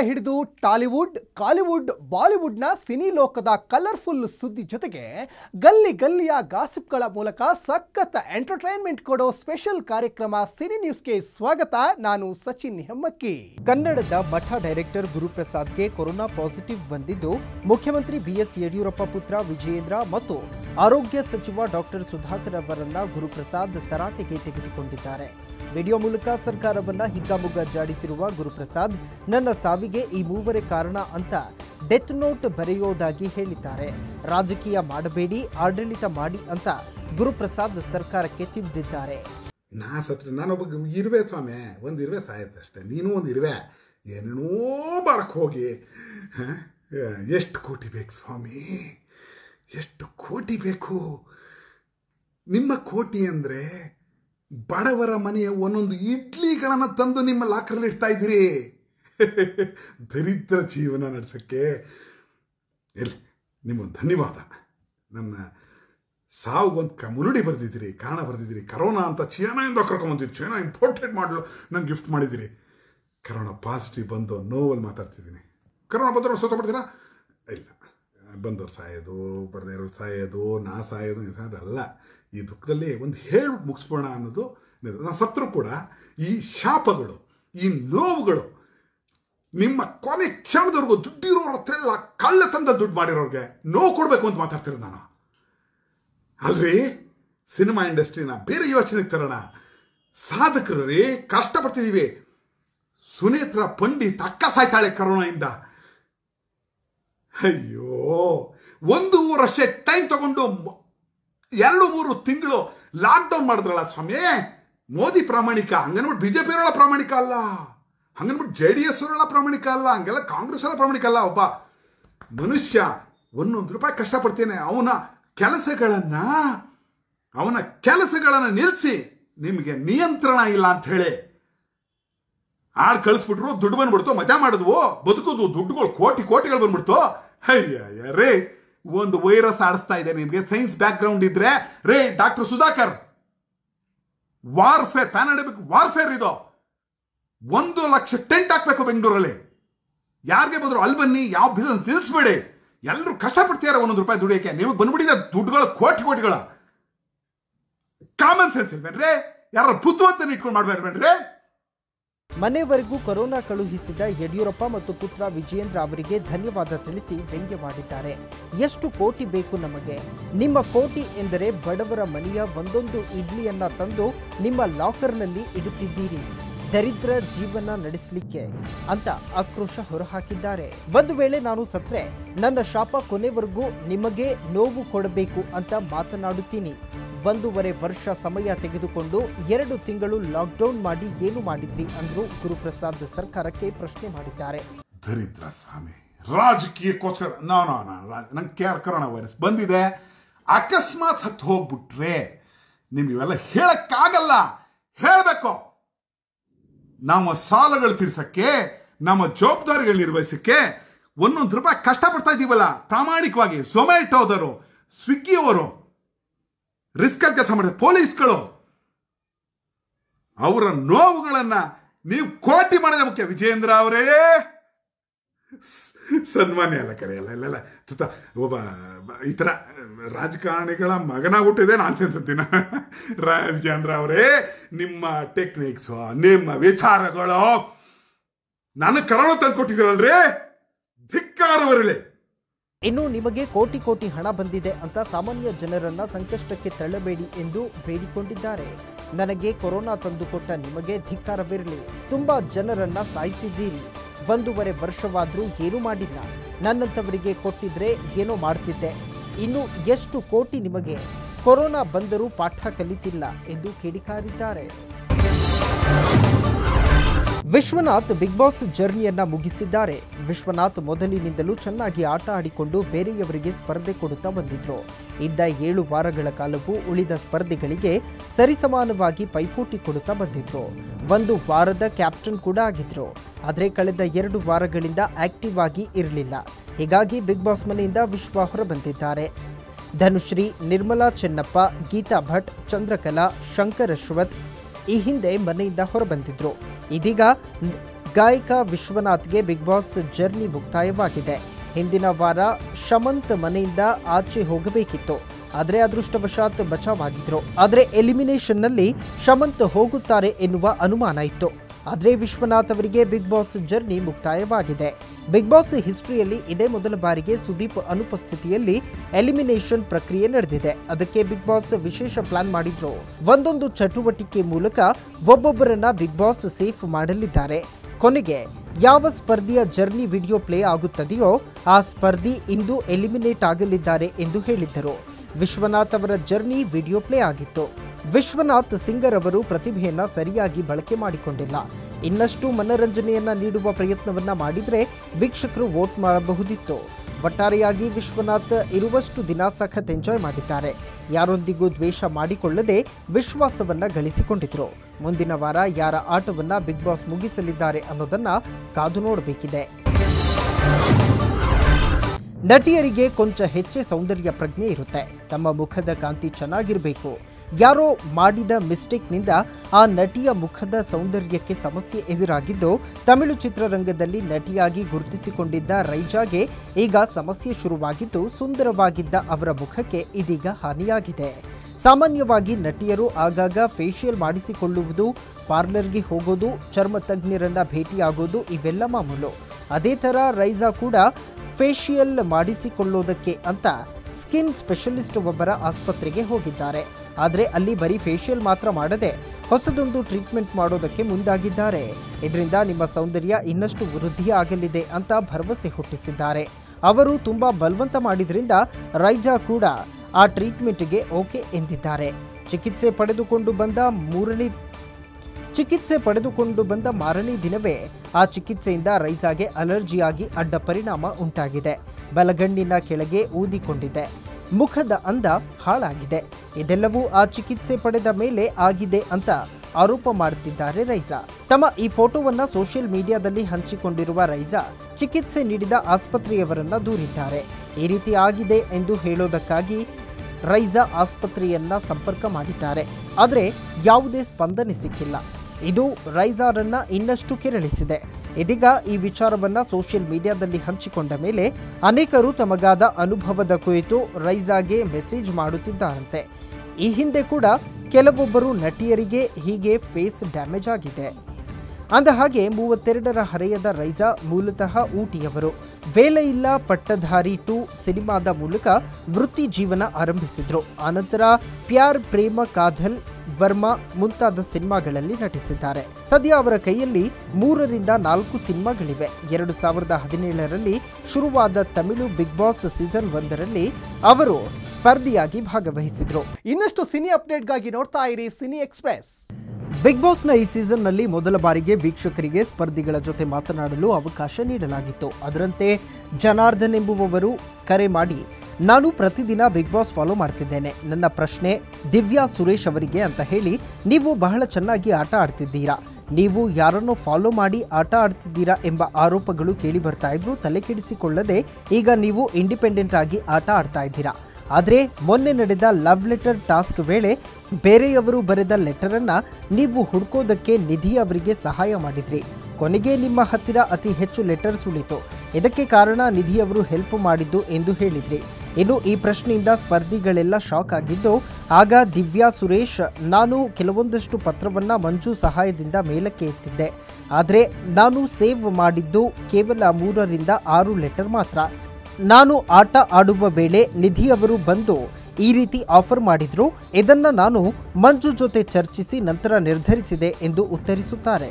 ಹಿಡಿದು ಟಾಲಿವುಡ್ ಕಾಲಿವುಡ್ ಬಾಲಿವುಡ್ನ ಸಿನಿ ಲೋಕದ ಕಲರ್ಫುಲ್ ಸುದ್ದಿ ಜೊತೆಗೆ ಗಲ್ಲಿ ಗಲ್ಲಿಯ ಗಾಸಿಪ್ಗಳ ಮೂಲಕ ಸಖತ್ ಎಂಟರ್ಟೈನ್ಮೆಂಟ್ ಕೊಡೋ ಸ್ಪೆಷಲ್ ಕಾರ್ಯಕ್ರಮ ಸಿನಿ ನ್ಯೂಸ್ಗೆ ಸ್ವಾಗತ ನಾನು ಸಚಿನ್ ಹೆಮ್ಮಕ್ಕಿ ಕನ್ನಡದ ಮಠ ಡೈರೆಕ್ಟರ್ ಗುರುಪ್ರಸಾದ್ಗೆ ಕೊರೋನಾ ಪಾಸಿಟಿವ್ ಬಂದಿದ್ದು ಮುಖ್ಯಮಂತ್ರಿ ಬಿಎಸ್ ಯಡಿಯೂರಪ್ಪ ಪುತ್ರ ವಿಜಯೇಂದ್ರ ಮತ್ತು ಆರೋಗ್ಯ ಸಚಿವ ಡಾಕ್ಟರ್ ಸುಧಾಕರ್ ಅವರನ್ನ ಗುರುಪ್ರಸಾದ್ ತರಾಟೆಗೆ ತೆಗೆದುಕೊಂಡಿದ್ದಾರೆ ವಿಡಿಯೋ ಮೂಲಕ ಸರ್ಕಾರವನ್ನ ಹಿಗ್ಗಾಮುಗ್ಗಾ ಜಾಡಿಸಿರುವ ಗುರುಪ್ರಸಾದ್ ನನ್ನ ಸಾವಿಗೆ ಈ ಮೂವರೇ ಕಾರಣ ಅಂತ ಡೆತ್ ನೋಟ್ ಬರೆಯೋದಾಗಿ ಹೇಳಿದ್ದಾರೆ ರಾಜಕೀಯ ಮಾಡಬೇಡಿ ಆಡಳಿತ ಮಾಡಿ ಅಂತ ಗುರುಪ್ರಸಾದ್ ಸರ್ಕಾರಕ್ಕೆ ತಿವಿದಿದ್ದಾರೆ ನಾ ಸತ್ರ ನಾನೊಬ್ಬ ಇರುವೆ ಸ್ವಾಮಿ ಒಂದು ಇರುವೆ ಸಾಯತ್ತಷ್ಟೆ ನೀನು ಒಂದು ಇರುವೆ ಏನೇನೋ ಮಾಡಕ್ಕೆ ಹೋಗಿ ಎಷ್ಟು ಕೋಟಿ ಬೇಕು ಸ್ವಾಮಿ ಎಷ್ಟು ಕೋಟಿ ಬೇಕು ನಿಮ್ಮ ಕೋಟಿ ಅಂದರೆ ಬಡವರ ಮನೆಯ ಒಂದೊಂದು ಇಡ್ಲಿಗಳನ್ನು ತಂದು ನಿಮ್ಮ ಲಾಕರಲ್ಲಿ ಇಡ್ತಾ ಇದ್ದೀರಿ ದರಿದ್ರ ಜೀವನ ನಡೆಸೋಕ್ಕೆ ಎಲ್ಲಿ ನಿಮಗೆ ಧನ್ಯವಾದ ನನ್ನ ಸಾವುಗೊಂದು ಕ ಮುನುಡಿ ಬರೆದಿದ್ದೀರಿ ಕಾರಣ ಬರೆದಿದ್ದೀರಿ ಕರೋನಾ ಅಂತ ಚೀನಾಯಿಂದ ಕರ್ಕೊಂಬಂದಿದ್ದು ಚೀನಾ ಇಂಪೋರ್ಟೆಡ್ ಮಾಡಲು ನಂಗೆ ಗಿಫ್ಟ್ ಮಾಡಿದ್ದೀರಿ ಕರೋನಾ ಪಾಸಿಟಿವ್ ಬಂದು ನೋವಲ್ಲಿ ಮಾತಾಡ್ತಿದ್ದೀನಿ ಕರೋನಾ ಬಂದವರು ಸೋತ ಇಲ್ಲ ಬಂದವ್ರು ಸಾಯೋದು ಬಡದೇ ಇರೋರು ಸಾಯೋದು ನಾ ಸಾಯೋದು ನೀವು ಸಾಯೋದು ಅಲ್ಲ ಈ ದುಃಖದಲ್ಲಿ ಒಂದು ಹೇಳ್ಬಿಟ್ಟು ಮುಗಿಸ್ಬೋಣ ಅನ್ನೋದು ನಾ ಸತ್ರು ಕೂಡ ಈ ಶಾಪಗಳು ಈ ನೋವುಗಳು ನಿಮ್ಮ ಕೊನೆ ಕ್ಷಣದವರೆಗೂ ದುಡ್ಡಿರೋರ ಹತ್ರ ಎಲ್ಲ ಕಳ್ಳ ತಂದ ದುಡ್ಡು ಮಾಡಿರೋರಿಗೆ ನೋವು ಕೊಡಬೇಕು ಅಂತ ಮಾತಾಡ್ತಿರೋದು ನಾನು ಅಲ್ರಿ ಸಿನಿಮಾ ಇಂಡಸ್ಟ್ರಿನ ಬೇರೆ ಯೋಚನೆಗೆ ತರೋಣ ಸಾಧಕರು ರೀ ಕಷ್ಟಪಡ್ತಿದ್ದೀವಿ ಸುನೇತ್ರ ಪಂಡಿತ್ ಅಕ್ಕ ಸಾಯ್ತಾಳೆ ಕರೋನಾಯಿಂದ ಅಯ್ಯೋ ಒಂದು ವರ್ಷ ಟೈಮ್ ತಗೊಂಡು ಮ- ಎರಡು ಮೂರು ತಿಂಗಳು ಲಾಕ್ಡೌನ್ ಮಾಡಿದ್ರಲ್ಲ ಸ್ವಾಮಿ ಮೋದಿ ಪ್ರಾಮಾಣಿಕ ಹಂಗನ್ಬಿಟ್ಟು ಬಿಜೆಪಿ ಅವರ ಪ್ರಾಮಾಣಿಕ ಅಲ್ಲ ಹಂಗನ್ಬಿಟ್ಟು ಜೆ ಡಿ ಎಸ್ ಅವರೆಲ್ಲ ಪ್ರಾಮಾಣಿಕ ಅಲ್ಲ ಹಂಗೆಲ್ಲ ಕಾಂಗ್ರೆಸ್ ಅವರ ಪ್ರಾಮಾಣಿಕ ಅಲ್ಲ ಒಬ್ಬ ಮನುಷ್ಯ ಒಂದೊಂದು ರೂಪಾಯಿ ಕಷ್ಟಪಡ್ತೇನೆ ಅವನ ಕೆಲಸಗಳನ್ನ ಅವನ ಕೆಲಸಗಳನ್ನು ನಿಲ್ಲಿಸಿ ನಿಮಗೆ ನಿಯಂತ್ರಣ ಇಲ್ಲ ಅಂತ ಹೇಳಿ ಆಡ್ ಕಳಿಸ್ಬಿಟ್ರು ದುಡ್ಡು ಬಂದ್ಬಿಡ್ತು ಮಜಾ ಮಾಡಿದ್ವು ಬದುಕೋದು ದುಡ್ಡುಗಳು ಕೋಟಿ ಕೋಟಿಗಳು ಬಂದ್ಬಿಡ್ತು ಅಯ್ಯ ರೇ ಒಂದು ವೈರಸ್ ಆಡಿಸ್ತಾ ಇದೆ ನಿಮಗೆ ಸೈನ್ಸ್ ಬ್ಯಾಕ್ ಗ್ರೌಂಡ್ ಇದ್ರೆ ರೇ doctor Sudhakar warfare pandemic warfare ಇದು ಒಂದು ಲಕ್ಷ ಟೆಂಟ್ ಹಾಕ್ಬೇಕು ಬೆಂಗಳೂರಲ್ಲಿ ಯಾರಿಗೆ ಬಂದ್ರು ಅಲ್ಲಿ ಬನ್ನಿ ಯಾವ ಬಿಸ್ನೆಸ್ ನಿಲ್ಲಿಸ್ಬೇಡಿ ಎಲ್ಲರೂ ಕಷ್ಟಪಡ್ತಿದ್ದಾರೆ ಒಂದೊಂದು ರೂಪಾಯಿ ದುಡಿಯೋಕೆ ನೀವು ಬಂದ್ಬಿಟ್ಟಿದೆ ದುಡ್ಡುಗಳು ಕೋಟಿ ಕೋಟಿಗಳ ಕಾಮನ್ ಸೆನ್ಸ್ ಇಲ್ವೇನ್ರಿ ಯಾರ ಬುದ್ಧಿವಂತನ ಇಟ್ಕೊಂಡು ಮಾಡ್ಬೇಡ್ಬೇಡ್ರಿ ಮನೆವರೆಗೂ ಕೊರೋನಾ ಕಳುಹಿಸಿದ ಯಡಿಯೂರಪ್ಪ ಮತ್ತು ಪುತ್ರ ವಿಜಯೇಂದ್ರ ಅವರಿಗೆ ಧನ್ಯವಾದ ತಿಳಿಸಿ ವ್ಯಂಗ್ಯವಾಡಿದ್ದಾರೆ ಎಷ್ಟು ಕೋಟಿ ಬೇಕು ನಮಗೆ ನಿಮ್ಮ ಕೋಟಿ ಎಂದರೆ ಬಡವರ ಮನೆಯ ಒಂದೊಂದು ಇಡ್ಲಿಯನ್ನ ತಂದು ನಿಮ್ಮ ಲಾಕರ್ನಲ್ಲಿ ಇಡುತ್ತಿದ್ದೀರಿ ದರಿದ್ರ ಜೀವನ ನಡೆಸಲಿಕ್ಕೆ ಅಂತ ಆಕ್ರೋಶ ಹೊರಹಾಕಿದ್ದಾರೆ ಒಂದು ವೇಳೆ ನಾನು ಸತ್ರೆ ನನ್ನ ಶಾಪ ಕೊನೆವರೆಗೂ ನಿಮಗೆ ನೋವು ಕೊಡಬೇಕು ಅಂತ ಮಾತನಾಡುತ್ತೀನಿ ಒಂದೂವರೆ ವರ್ಷ ಸಮಯ ತೆಗೆದುಕೊಂಡು ಎರಡು ತಿಂಗಳು ಲಾಕ್ಡೌನ್ ಮಾಡಿ ಏನು ಮಾಡಿದ್ರಿ ಅಂದ್ರು ಗುರುಪ್ರಸಾದ್ ಸರ್ಕಾರಕ್ಕೆ ಪ್ರಶ್ನೆ ಮಾಡಿದ್ದಾರೆ ದರಿದ್ರ ಸ್ವಾಮಿ ರಾಜಕೀಯಕ್ಕೋಸ್ಕರ ನೋ ನೋ ನೋ ನಂಗೆ ಕೇರ್ ಕರೋನಾ ವೈರಸ್ ಬಂದಿದೆ ಅಕಸ್ಮಾತ್ ಹತ್ತು ಹೋಗ್ಬಿಟ್ರೆ ನಿಮ್ಗೆ ಇವೆಲ್ಲ ಹೇಳಕ್ಕಾಗಲ್ಲ ಹೇಳಬೇಕು ನಮ್ಮ ಸಾಲಗಳು ತೀರ್ಸಕ್ಕೆ ನಮ್ಮ ಜವಾಬ್ದಾರಿಗಳು ನಿರ್ವಹಿಸಕ್ಕೆ ಒಂದೊಂದು ರೂಪಾಯಿ ಕಷ್ಟಪಡ್ತಾ ಇದ್ದೀವಲ್ಲ ಪ್ರಾಮಾಣಿಕವಾಗಿ ಝೊಮ್ಯಾಟೋದವರು ಸ್ವಿಗ್ಗಿಯವರು ರಿಸ್ಕ್ ಕೆಲಸ ಮಾಡಿದ ಪೊಲೀಸ್ಗಳು ಅವರ ನೋವುಗಳನ್ನ ನೀವು ಕೋಟಿ ಮಾಡಿದ ಮುಖ್ಯ ವಿಜೇಂದ್ರ ಅವರೇ ಸನ್ಮಾನ್ಯ ಅಲ್ಲ ಕರೆಯಲ್ಲ ಇಲ್ಲೆಲ್ಲ ತುತ್ತ ಒಬ್ಬ ಈ ಥರ ರಾಜಕಾರಣಿಗಳ ಮಗನ ಹುಟ್ಟಿದೆ ನಾನು ಸೆನ್ಸತ್ತೀನ ವಿಜೇಂದ್ರ ಅವರೇ ನಿಮ್ಮ ಟೆಕ್ನಿಕ್ಸು ನಿಮ್ಮ ವಿಚಾರಗಳು ನನಗೆ ಕರೋನಾ ತಂದು ಕೊಟ್ಟಿದ್ದೀರಲ್ರಿ ಧಿಕ್ಕಾರವರಲಿ ಇನ್ನು ನಿಮಗೆ ಕೋಟಿ ಕೋಟಿ ಹಣ ಬಂದಿದೆ ಅಂತ ಸಾಮಾನ್ಯ ಜನರನ್ನ ಸಂಕಷ್ಟಕ್ಕೆ ತಳ್ಳಬೇಡಿ ಎಂದು ಬೇಡಿಕೊಂಡಿದ್ದಾರೆ ನನಗೆ ಕೊರೋನಾ ತಂದುಕೊಟ್ಟ ನಿಮಗೆ ಧಿಕ್ಕಾರವಿರಲಿ ತುಂಬಾ ಜನರನ್ನ ಸಾಯಿಸಿದ್ದೀರಿ ಒಂದೂವರೆ ವರ್ಷವಾದ್ರೂ ಏನೂ ಮಾಡಿಲ್ಲ ನನ್ನಂಥವರಿಗೆ ಕೊಟ್ಟಿದ್ರೆ ಏನೋ ಮಾಡ್ತಿದ್ದೆ ಇನ್ನು ಎಷ್ಟು ಕೋಟಿ ನಿಮಗೆ ಕೊರೋನಾ ಬಂದರೂ ಪಾಠ ಕಲಿತಿಲ್ಲ ಎಂದು ಕಿಡಿಕಾರಿದ್ದಾರೆ ವಿಶ್ವನಾಥ್ ಬಿಗ್ ಬಾಸ್ ಜರ್ನಿಯನ್ನ ಮುಗಿಸಿದ್ದಾರೆ ವಿಶ್ವನಾಥ್ ಮೊದಲಿನಿಂದಲೂ ಚೆನ್ನಾಗಿ ಆಟ ಆಡಿಕೊಂಡು ಬೇರೆಯವರಿಗೆ ಸ್ಪರ್ಧೆ ಕೊಡುತ್ತಾ ಬಂದಿದ್ರು ಇದ್ದ ಏಳು ವಾರಗಳ ಕಾಲವೂ ಉಳಿದ ಸ್ಪರ್ಧೆಗಳಿಗೆ ಸರಿಸಮಾನವಾಗಿ ಪೈಪೋಟಿ ಕೊಡುತ್ತಾ ಬಂದಿದ್ರು ಒಂದು ವಾರದ ಕ್ಯಾಪ್ಟನ್ ಕೂಡ ಆಗಿದ್ರು ಆದರೆ ಕಳೆದ ಎರಡು ವಾರಗಳಿಂದ ಆಕ್ಟಿವ್ ಆಗಿ ಇರಲಿಲ್ಲ ಹೀಗಾಗಿ ಬಿಗ್ ಬಾಸ್ ಮನೆಯಿಂದ ವಿಶ್ವ ಹೊರಬಂದಿದ್ದಾರೆ ಧನುಶ್ರೀ ನಿರ್ಮಲಾ ಚೆನ್ನಪ್ಪ ಗೀತಾ ಭಟ್ ಚಂದ್ರಕಲಾ ಶಂಕರ್ ಅಶ್ವಥ್ ಈ ಹಿಂದೆ ಮನೆಯಿಂದ ಹೊರಬಂದಿದ್ರು ಇದೀಗ ನ್- ಗಾಯಕ ವಿಶ್ವನಾಥ್ಗೆ ಬಿಗ್ ಬಾಸ್ ಜರ್ನಿ ಮುಕ್ತಾಯವಾಗಿದೆ ಹಿಂದಿನ ವಾರ ಶಮಂತ್ ಮನೆಯಿಂದ ಆಚೆ ಹೋಗಬೇಕಿತ್ತು ಆದರೆ ಅದೃಷ್ಟವಶಾತ್ ಬಚಾವಾಗಿದ್ರು ಆದರೆ ಎಲಿಮಿನೇಷನ್ನಲ್ಲಿ ಶಮಂತ್ ಹೋಗುತ್ತಾರೆ ಎನ್ನುವ ಅನುಮಾನ ಇತ್ತು ಆದರೆ ವಿಶ್ವನಾಥ್ ಅವರಿಗೆ ಬಿಗ್ ಬಾಸ್ ಜರ್ನಿ ಮುಕ್ತಾಯವಾಗಿದೆ ಬಿಗ್ ಬಾಸ್ ಹಿಸ್ಟ್ರಿಯಲ್ಲಿ ಇದೇ ಮೊದಲ ಬಾರಿಗೆ ಸುದೀಪ್ ಅನುಪಸ್ಥಿತಿಯಲ್ಲಿ ಎಲಿಮಿನೇಷನ್ ಪ್ರಕ್ರಿಯೆ ನಡೆದಿದೆ ಅದಕ್ಕೆ ಬಿಗ್ ಬಾಸ್ ವಿಶೇಷ ಪ್ಲಾನ್ ಮಾಡಿದ್ರು ಒಂದೊಂದು ಚಟುವಟಿಕೆ ಮೂಲಕ ಒಬ್ಬೊಬ್ಬರನ್ನ ಬಿಗ್ ಬಾಸ್ ಸೇಫ್ ಮಾಡಲಿದ್ದಾರೆ ಕೊನೆಗೆ ಯಾವ ಸ್ಪರ್ಧಿಯ ಜರ್ನಿ ವಿಡಿಯೋ ಪ್ಲೇ ಆಗುತ್ತದೆಯೋ ಆ ಸ್ಪರ್ಧಿ ಇಂದು ಎಲಿಮಿನೇಟ್ ಆಗಲಿದ್ದಾರೆ ಎಂದು ಹೇಳಿದ್ದರು ವಿಶ್ವನಾಥ್ ಅವರ ಜರ್ನಿ ವಿಡಿಯೋ ಪ್ಲೇ ಆಗಿತ್ತು ವಿಶ್ವನಾಥ್ ಸಿಂಗರ್ ಅವರು ಪ್ರತಿಭೆಯನ್ನ ಸರಿಯಾಗಿ ಬಳಕೆ ಮಾಡಿಕೊಂಡಿಲ್ಲ ಇನ್ನಷ್ಟು ಮನರಂಜನೆಯನ್ನ ನೀಡುವ ಪ್ರಯತ್ನವನ್ನ ಮಾಡಿದ್ರೆ ವೀಕ್ಷಕರು ವೋಟ್ ಮಾಡಬಹುದಿತ್ತು ಒಟ್ಟಾರೆಯಾಗಿ ವಿಶ್ವನಾಥ್ ಇರುವಷ್ಟು ದಿನ ಸಖತ್ ಎಂಜಾಯ್ ಮಾಡಿದ್ದಾರೆ ಯಾರೊಂದಿಗೂ ದ್ವೇಷ ಮಾಡಿಕೊಳ್ಳದೆ ವಿಶ್ವಾಸವನ್ನ ಗಳಿಸಿಕೊಂಡಿದ್ರು ಮುಂದಿನ ವಾರ ಯಾರ ಆಟವನ್ನ ಬಿಗ್ ಬಾಸ್ ಮುಗಿಸಲಿದ್ದಾರೆ ಅನ್ನೋದನ್ನ ಕಾದು ನೋಡಬೇಕಿದೆ ನಟಿಯರಿಗೆ ಕೊಂಚ ಹೆಚ್ಚೆ ಸೌಂದರ್ಯ ಪ್ರಜ್ಞೆ ಇರುತ್ತೆ ತಮ್ಮ ಮುಖದ ಕಾಂತಿ ಚೆನ್ನಾಗಿರಬೇಕು ಯಾರೋ ಮಾಡಿದ ಮಿಸ್ಟೇಕ್ನಿಂದ ಆ ನಟಿಯ ಮುಖದ ಸೌಂದರ್ಯಕ್ಕೆ ಸಮಸ್ಯೆ ಎದುರಾಗಿದ್ದು ತಮಿಳು ಚಿತ್ರರಂಗದಲ್ಲಿ ನಟಿಯಾಗಿ ಗುರುತಿಸಿಕೊಂಡಿದ್ದ ರೈಜಾಗೆ ಈಗ ಸಮಸ್ಯೆ ಶುರುವಾಗಿದ್ದು ಸುಂದರವಾಗಿದ್ದ ಅವರ ಮುಖಕ್ಕೆ ಇದೀಗ ಹಾನಿಯಾಗಿದೆ ಸಾಮಾನ್ಯವಾಗಿ ನಟಿಯರು ಆಗಾಗ ಫೇಶಿಯಲ್ ಮಾಡಿಸಿಕೊಳ್ಳುವುದು ಪಾರ್ಲರ್ಗೆ ಹೋಗೋದು ಚರ್ಮ ತಜ್ಞರನ್ನ ಭೇಟಿಯಾಗೋದು ಇವೆಲ್ಲ ಮಾಮೂಲು ಅದೇ ಥರ ರೈಜಾ ಕೂಡ ಫೇಶಿಯಲ್ ಮಾಡಿಸಿಕೊಳ್ಳೋದಕ್ಕೆ ಅಂತ ಸ್ಕಿನ್ ಸ್ಪೆಷಲಿಸ್ಟ್ ಒಬ್ಬರ ಆಸ್ಪತ್ರೆಗೆ ಹೋಗಿದ್ದಾರೆ ಆದರೆ ಅಲ್ಲಿ ಬರೀ ಫೇಶಿಯಲ್ ಮಾತ್ರ ಮಾಡದೆ ಹೊಸದೊಂದು ಟ್ರೀಟ್ಮೆಂಟ್ ಮಾಡೋದಕ್ಕೆ ಮುಂದಾಗಿದ್ದಾರೆ ಇದರಿಂದ ನಿಮ್ಮ ಸೌಂದರ್ಯ ಇನ್ನಷ್ಟು ವೃದ್ಧಿಯಾಗಲಿದೆ ಅಂತ ಭರವಸೆ ಹುಟ್ಟಿಸಿದ್ದಾರೆ ಅವರು ತುಂಬಾ ಬಲವಂತ ಮಾಡಿದ್ರಿಂದ ರೈಜಾ ಕೂಡ ಆ ಟ್ರೀಟ್ಮೆಂಟ್ಗೆ ಓಕೆ ಎಂದಿದ್ದಾರೆ ಚಿಕಿತ್ಸೆ ಪಡೆದುಕೊಂಡು ಬಂದ ಮೂರನೇ ಚಿಕಿತ್ಸೆ ಪಡೆದುಕೊಂಡು ಬಂದ ಮಾರನೇ ದಿನವೇ ಆ ಚಿಕಿತ್ಸೆಯಿಂದ ರೈಸಾಗೆ ಅಲರ್ಜಿಯಾಗಿ ಅಡ್ಡ ಪರಿಣಾಮ ಉಂಟಾಗಿದೆ ಬಲಗಣ್ಣಿನ ಕೆಳಗೆ ಊದಿಕೊಂಡಿದೆ ಮುಖದ ಅಂದ ಹಾಳಾಗಿದೆ ಇದೆಲ್ಲವೂ ಆ ಚಿಕಿತ್ಸೆ ಪಡೆದ ಮೇಲೆ ಆಗಿದೆ ಅಂತ ಆರೋಪ ಮಾಡುತ್ತಿದ್ದಾರೆ ರೈಸಾ ತಮ್ಮ ಈ ಫೋಟೋವನ್ನ ಸೋಷಿಯಲ್ ಮೀಡಿಯಾದಲ್ಲಿ ಹಂಚಿಕೊಂಡಿರುವ ರೈಸಾ ಚಿಕಿತ್ಸೆ ನೀಡಿದ ಆಸ್ಪತ್ರೆಯವರನ್ನ ದೂರಿದ್ದಾರೆ ಈ ರೀತಿ ಆಗಿದೆ ಎಂದು ಹೇಳೋದಕ್ಕಾಗಿ ರೈಸಾ ಆಸ್ಪತ್ರೆಯನ್ನ ಸಂಪರ್ಕ ಮಾಡಿದ್ದಾರೆ ಆದರೆ ಯಾವುದೇ ಸ್ಪಂದನೆ ಸಿಕ್ಕಿಲ್ಲ ಇದು ರೈಸಾರನ್ನ ಇನ್ನಷ್ಟು ಕೆರಳಿಸಿದೆ ಇದೀಗ ಈ ವಿಚಾರವನ್ನ ಸೋಷಿಯಲ್ ಮೀಡಿಯಾದಲ್ಲಿ ಹಂಚಿಕೊಂಡ ಮೇಲೆ ಅನೇಕರು ತಮಗಾದ ಅನುಭವದ ಕುರಿತು ರೈಸಾಗೆ ಮೆಸೇಜ್ ಮಾಡುತ್ತಿದ್ದಾರಂತೆ ಈ ಹಿಂದೆ ಕೂಡ ಕೆಲವೊಬ್ಬರು ನಟಿಯರಿಗೆ ಹೀಗೆ ಫೇಸ್ ಡ್ಯಾಮೇಜ್ ಆಗಿದೆ ಅಂದ ಹಾಗೆ ಮೂವತ್ತೆರಡರ ಹರೆಯದ ರೈಸಾ ಮೂಲತಃ ಊಟಿಯವರು ವೇಲ ಇಲ್ಲ ಪಟ್ಟಧಾರಿ ಟು ಸಿನಿಮಾದ ಮೂಲಕ ವೃತ್ತಿ ಜೀವನ ಆರಂಭಿಸಿದ್ರು ಆನಂತರ ಪ್ಯಾರ್ ಪ್ರೇಮ ಕಾಧಲ್ ವರ್ಮಾ ಮುಂತಾದ ಸಿನಿಮಾಗಳಲ್ಲಿ ನಟಿಸಿದ್ದಾರೆ ಸದ್ಯ ಅವರ ಕೈಯಲ್ಲಿ ಮೂರರಿಂದ ನಾಲ್ಕು ಸಿನಿಮಾಗಳಿವೆ ಎರಡು ಸಾವಿರದ ಹದಿನೇಳರಲ್ಲಿ ಶುರುವಾದ ತಮಿಳು ಬಿಗ್ ಬಾಸ್ ಸೀಸನ್ ಒಂದರಲ್ಲಿ ಅವರು ಸ್ಪರ್ಧಿಯಾಗಿ ಭಾಗವಹಿಸಿದ್ರು ಇನ್ನಷ್ಟು ಸಿನಿ ಅಪ್ಡೇಟ್ಗಾಗಿ ನೋಡ್ತಾ ಇರಿ ಸಿನಿ ಎಕ್ಸ್ಪ್ರೆಸ್ ಬಿಗ್ ಬಾಸ್ನ ಈ ಸೀಸನ್ನಲ್ಲಿ ಮೊದಲ ಬಾರಿಗೆ ವೀಕ್ಷಕರಿಗೆ ಸ್ಪರ್ಧಿಗಳ ಜೊತೆ ಮಾತನಾಡಲು ಅವಕಾಶ ನೀಡಲಾಗಿತ್ತು ಅದರಂತೆ ಜನಾರ್ದನ್ ಎಂಬುವವರು ಕರೆ ಮಾಡಿ ನಾನು ಪ್ರತಿದಿನ ಬಿಗ್ ಬಾಸ್ ಫಾಲೋ ಮಾಡ್ತಿದ್ದೇನೆ ನನ್ನ ಪ್ರಶ್ನೆ ದಿವ್ಯಾ ಸುರೇಶ್ ಅವರಿಗೆ ಅಂತ ಹೇಳಿ ನೀವು ಬಹಳ ಚೆನ್ನಾಗಿ ಆಟ ಆಡ್ತಿದ್ದೀರಾ ನೀವು ಯಾರನ್ನೋ ಫಾಲೋ ಮಾಡಿ ಆಟ ಆಡ್ತಿದ್ದೀರಾ ಎಂಬ ಆರೋಪಗಳು ಕೇಳಿ ಬರ್ತಾ ಇದ್ರು ತಲೆ ಕೆಡಿಸಿಕೊಳ್ಳದೆ ಈಗ ನೀವು ಇಂಡಿಪೆಂಡೆಂಟ್ ಆಗಿ ಆಟ ಆಡ್ತಾ ಇದ್ದೀರಾ ಆದರೆ ಮೊನ್ನೆ ನಡೆದ ಲವ್ ಲೆಟರ್ ಟಾಸ್ಕ್ ವೇಳೆ ಬೇರೆಯವರು ಬರೆದ ಲೆಟರನ್ನ ನೀವು ಹುಡ್ಕೋದಕ್ಕೆ ನಿಧಿ ಅವರಿಗೆ ಸಹಾಯ ಮಾಡಿದ್ರಿ ಕೊನೆಗೆ ನಿಮ್ಮ ಹತ್ತಿರ ಅತಿ ಹೆಚ್ಚು ಲೆಟರ್ಸ್ ಉಳಿತು ಇದಕ್ಕೆ ಕಾರಣ ನಿಧಿ ಅವರು ಹೆಲ್ಪ್ ಮಾಡಿದ್ದು ಎಂದು ಹೇಳಿದ್ರಿ ಇನ್ನು ಈ ಪ್ರಶ್ನೆಯಿಂದ ಸ್ಪರ್ಧಿಗಳೆಲ್ಲ ಶಾಕ್ ಆಗಿದ್ದು ಆಗ ದಿವ್ಯಾ ಸುರೇಶ್ ನಾನು ಕೆಲವೊಂದಷ್ಟು ಪತ್ರವನ್ನ ಮಂಜು ಸಹಾಯದಿಂದ ಮೇಲಕ್ಕೆ ಎತ್ತಿದ್ದೆ ಆದರೆ ನಾನು ಸೇವ್ ಮಾಡಿದ್ದು ಕೇವಲ ಮೂರರಿಂದ ಆರು ಲೆಟರ್ ಮಾತ್ರ ನಾನು ಆಟ ಆಡುವ ವೇಳೆ ನಿಧಿ ಅವರು ಬಂದು ಈ ರೀತಿ ಆಫರ್ ಮಾಡಿದ್ರು ಇದನ್ನ ನಾನು ಮಂಜು ಜೊತೆ ಚರ್ಚಿಸಿ ನಂತರ ನಿರ್ಧರಿಸಿದೆ ಎಂದು ಉತ್ತರಿಸುತ್ತಾರೆ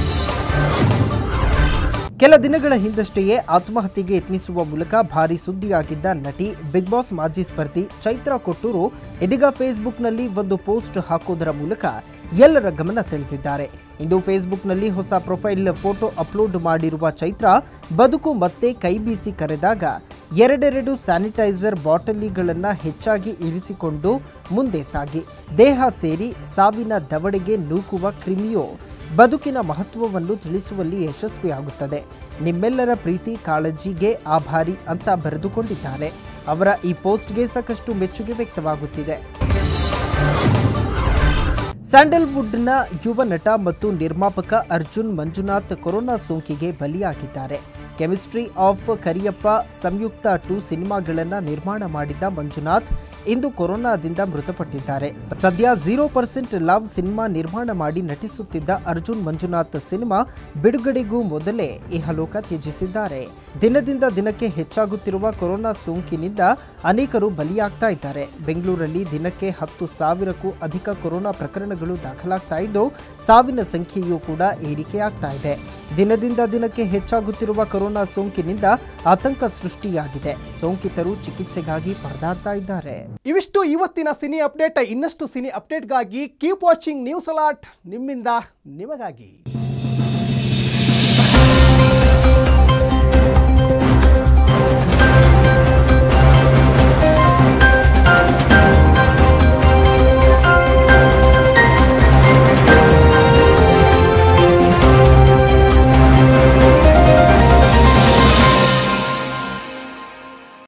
ಕೆಲ ದಿನಗಳ ಹಿಂದಷ್ಟೆಯೇ ಆತ್ಮಹತ್ಯೆಗೆ ಯತ್ನಿಸುವ ಮೂಲಕ ಭಾರಿ ಸುದ್ದಿಯಾಗಿದ್ದ ನಟಿ ಬಿಗ್ ಬಾಸ್ ಮಾಜಿ ಸ್ಪರ್ಧಿ ಚೈತ್ರಾ ಕೊಟ್ಟೂರು ಇದೀಗ ಫೇಸ್ಬುಕ್ನಲ್ಲಿ ಒಂದು ಪೋಸ್ಟ್ ಹಾಕೋದರ ಮೂಲಕ ಎಲ್ಲರ ಗಮನ ಸೆಳೆದಿದ್ದಾರೆ ಇಂದು ಫೇಸ್ಬುಕ್ನಲ್ಲಿ ಹೊಸ ಪ್ರೊಫೈಲ್ ಫೋಟೋ ಅಪ್ಲೋಡ್ ಮಾಡಿರುವ ಚೈತ್ರಾ ಬದುಕು ಮತ್ತೆ ಕೈಬೀಸಿ ಕರೆದಾಗ ಎರಡೆರಡು ಸ್ಯಾನಿಟೈಸರ್ ಬಾಟಲಿಗಳನ್ನು ಹೆಚ್ಚಾಗಿ ಇರಿಸಿಕೊಂಡು ಮುಂದೆ ಸಾಗಿ ದೇಹ ಸೇರಿ ಸಾವಿನ ದವಡೆಗೆ ನೂಕುವ ಕ್ರಿಮಿಯೋ ಬದುಕಿನ ಮಹತ್ವವನ್ನು ತಿಳಿಸುವಲ್ಲಿ ಯಶಸ್ವಿಯಾಗುತ್ತದೆ ನಿಮ್ಮೆಲ್ಲರ ಪ್ರೀತಿ ಕಾಳಜಿಗೆ ಆಭಾರಿ ಅಂತ ಬರೆದುಕೊಂಡಿದ್ದಾರೆ ಅವರ ಈ ಪೋಸ್ಟ್ಗೆ ಸಾಕಷ್ಟು ಮೆಚ್ಚುಗೆ ವ್ಯಕ್ತವಾಗುತ್ತಿದೆ ಸ್ಯಾಂಡಲ್ವುಡ್ನ ಯುವ ನಟ ಮತ್ತು ನಿರ್ಮಾಪಕ ಅರ್ಜುನ್ ಮಂಜುನಾಥ್ ಕೊರೋನಾ ಸೋಂಕಿಗೆ ಬಲಿಯಾಗಿದ್ದಾರೆ chemistry of Kariyappa Samyuktha two ಸಿನಿಮಾಗಳನ್ನು ನಿರ್ಮಾಣ ಮಾಡಿದ್ದ ಮಂಜುನಾಥ್ ಇಂದು ಕೊರೋನಾದಿಂದ ಮೃತಪಟ್ಟಿದ್ದಾರೆ ಸದ್ಯ ಝೀರೋ ಪರ್ಸೆಂಟ್ ಲವ್ ಸಿನಿಮಾ ನಿರ್ಮಾಣ ಮಾಡಿ ನಟಿಸುತ್ತಿದ್ದ ಅರ್ಜುನ್ ಮಂಜುನಾಥ್ ಸಿನಿಮಾ ಬಿಡುಗಡೆಗೂ ಮೊದಲೇ ಇಹಲೋಕ ತ್ಯಜಿಸಿದ್ದಾರೆ ದಿನದಿಂದ ದಿನಕ್ಕೆ ಹೆಚ್ಚಾಗುತ್ತಿರುವ ಕೊರೋನಾ ಸೋಂಕಿನಿಂದ ಅನೇಕರು ಬಲಿಯಾಗ್ತಾ ಇದ್ದಾರೆ ಬೆಂಗಳೂರಲ್ಲಿ ದಿನಕ್ಕೆ ಹತ್ತು ಸಾವಿರಕ್ಕೂ ಅಧಿಕ ಕೊರೋನಾ ಪ್ರಕರಣಗಳು ದಾಖಲಾಗ್ತಾ ಇದ್ದು ಸಾವಿನ ಸಂಖ್ಯೆಯೂ ಕೂಡ ಏರಿಕೆಯಾಗ್ತಾ ಇದೆ ದಿನದಿಂದ ದಿನಕ್ಕೆ ಹೆಚ್ಚಾಗುತ್ತಿರುವ ಕೊರೋನಾ ಸೋಂಕಿನಿಂದ ಆತಂಕ ಸೃಷ್ಟಿಯಾಗಿದೆ ಸೋಂಕಿತರು ಚಿಕಿತ್ಸೆಗಾಗಿ ಪರದಾಡ್ತಾ ಇದ್ದಾರೆ ಇವಿಷ್ಟು ಇವತ್ತಿನ ಸಿನಿ ಅಪ್ಡೇಟ್ ಇನ್ನಷ್ಟು ಸಿನಿ ಅಪ್ಡೇಟ್ಗಾಗಿ ಕೀಪ್ ವಾಚಿಂಗ್ ನ್ಯೂಸ್ ಅಲಾಟ್ ನಿಮ್ಮಿಂದ ನಿಮಗಾಗಿ